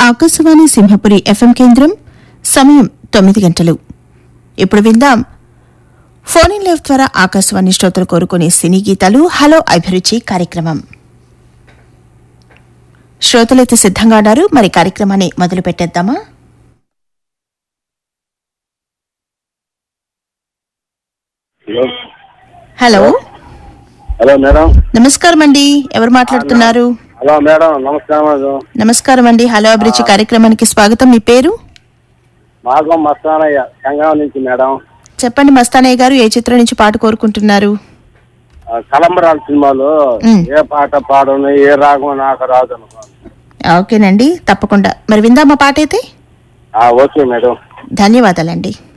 Akashvani Simhapuri FM కేంద్రం సమయం తొమ్మిది గంటలు ఇప్పుడు విందాం ఫోన్ ఇన్ లైవ్ ద్వారా ఆకాశవాణి శ్రోతలు కోరుకునే సినీ గీతాలు హలో అభిరుచి కార్యక్రమం శ్రోతలైతే సిద్ధంగా ఉన్నారు మరి కార్యక్రమాన్ని మొదలు పెట్టేద్దామా హలో హలో హలో మేడం నమస్కారం అండి ఎవరు మాట్లాడుతున్నారు హలో మేడం నమస్కారం మేడం నమస్కారం అండి హలో అభిరుచి కార్యక్రమానికి స్వాగతం మీ పేరు మాకు మస్తానయ్య సంగం నుంచి మేడం చెప్పండి మస్తానయ్య గారు ఏ చిత్రం నుంచి పాట కోరుకుంటున్నారు ఆ, కలంబరాల సినిమాలో మ్. ఏ పాట పాడను ఏ రాగం నాకు రాదు అనుకో. ఓకేనండి తప్పకుండా మరి విందామా పాట అయితే ఆ, ఓకే మేడం ధన్యవాదాలండి